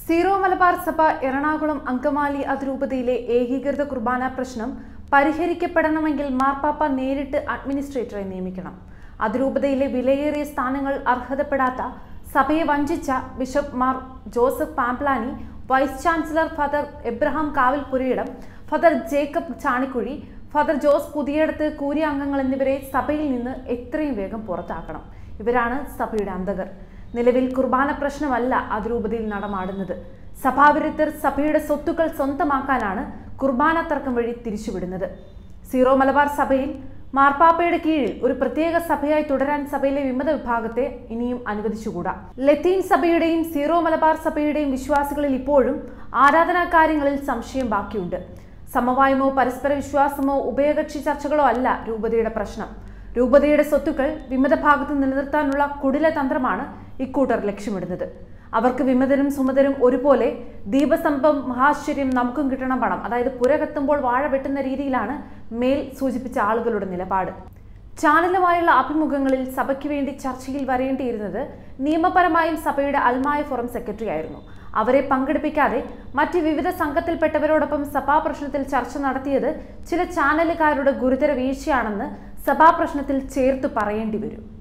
zero Malabar സഭ എറണാകുളം അങ്കമാലി അതിരൂപതയിലെ ഏകീകൃത കുർബാന പ്രശ്നം പരിഹരിക്കപ്പെടണമെങ്കിൽ മാർപ്പാപ്പ നേരിട്ട് അഡ്മിനിസ്ട്രേറ്ററെ നിയമിക്കണം അതിരൂപതയിലെ വിലയേറിയ സ്ഥാനങ്ങൾ അർഹതപ്പെടാത്ത സഭയെ വഞ്ചിച്ച bishop Mar Joseph Pamplany vice chancellor father Abraham Kavil Purayidam father Jacob Chanikuzhy father Jose Puthiyidath കൂരി അംഗങ്ങൾ എന്നിവരെ സഭയിൽ നിന്ന് എത്രയും വേഗം പുറത്താക്കണം ഇവരാണ് സഭയുടെ അന്തകർ നിലവിൽ കുർബാന പ്രശ്നമല്ല അതിരൂപതയിൽ നടമാടുന്നത് സഭാവിരുദ്ധർ സഭയുടെ സ്വത്തുക്കൾ സ്വന്തമാക്കാനാണ് കുർബാന തർക്കം വഴി തിരിച്ചുവിടുന്നത് സീറോ മലബാർ സഭയിൽ മാർപ്പാപ്പയുടെ കീഴിൽ ഒരു പ്രത്യേക സഭയായി തുടരാൻ സഭയിലെ വിമത വിഭാഗത്തെ ഇനിയും അനുവദിച്ചുകൂടാ ലത്തീൻ സഭയുടെയും സീറോ മലബാർ സഭയുടെയും വിശ്വാസികളിൽ ഇപ്പോഴും ആരാധനാ കാര്യങ്ങളിൽ സംശയം ബാക്കിയുണ്ട് സമവായമോ പരസ്പര വിശ്വാസമോ ഉഭയകക്ഷി ചർച്ചകളോ അല്ല രൂപതയുടെ പ്രശ്നം രൂപതയുടെ സ്വത്തുക്കൾ വിമത ഭാഗത്ത് നിലനിർത്താനുള്ള കുടില തന്ത്രമാണ് ഇക്കൂട്ടർ ലക്ഷ്യമിടുന്നത് അവർക്ക് വിമതരും സുമതരും ഒരുപോലെ ദീപസ്തംഭം മഹാശ്ചര്യം നമുക്കും കിട്ടണം പണം അതായത് പുര കത്തുമ്പോൾ വാഴ വെട്ടുന്ന രീതിയിലാണ് മേൽ സൂചിപ്പിച്ച ആളുകളുടെ നിലപാട് ചാനലുമായുള്ള അഭിമുഖങ്ങളിൽ സഭയ്ക്ക് വേണ്ടി ചർച്ചയിൽ വരേണ്ടിയിരുന്നത് നിയമപരമായും സഭയുടെ അൽമായ ഫോറം സെക്രട്ടറി ആയിരുന്നു അവരെ പങ്കെടുപ്പിക്കാതെ മറ്റ് വിവിധ സംഘത്തിൽപ്പെട്ടവരോടൊപ്പം സഭാ പ്രശ്നത്തിൽ ചർച്ച നടത്തിയത് ചില ചാനലുകാരുടെ ഗുരുതര വീഴ്ചയാണെന്ന് സഭാ പ്രശ്നത്തിൽ ചേർത്ത് പറയേണ്ടി വരും